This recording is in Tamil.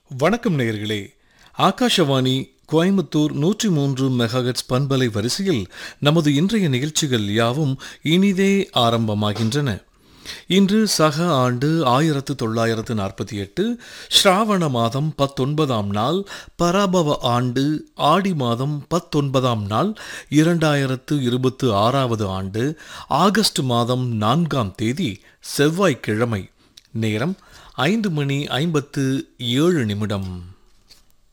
வணக்கம் நேயர்களே ஆகாஷவாணி கோயம்புத்தூர் நூற்றி மூன்று மெகாஹெட்ஸ் பண்பலை வரிசையில் நமது இன்றைய நிகழ்ச்சிகள் யாவும் இனிதே ஆரம்பமாகின்றன இன்று சக ஆண்டு ஆயிரத்து தொள்ளாயிரத்து நாற்பத்தி எட்டு ஸ்ராவண மாதம் பத்தொன்பதாம் நாள் பராபவ ஆண்டு ஆடி மாதம் பத்தொன்பதாம் நாள் இரண்டாயிரத்து இருபத்து ஆறாவது ஆண்டு ஆகஸ்ட் மாதம் நான்காம் தேதி செவ்வாய்க்கிழமை நேரம் ஐந்து மணி ஐம்பத்து ஏழு நிமிடம்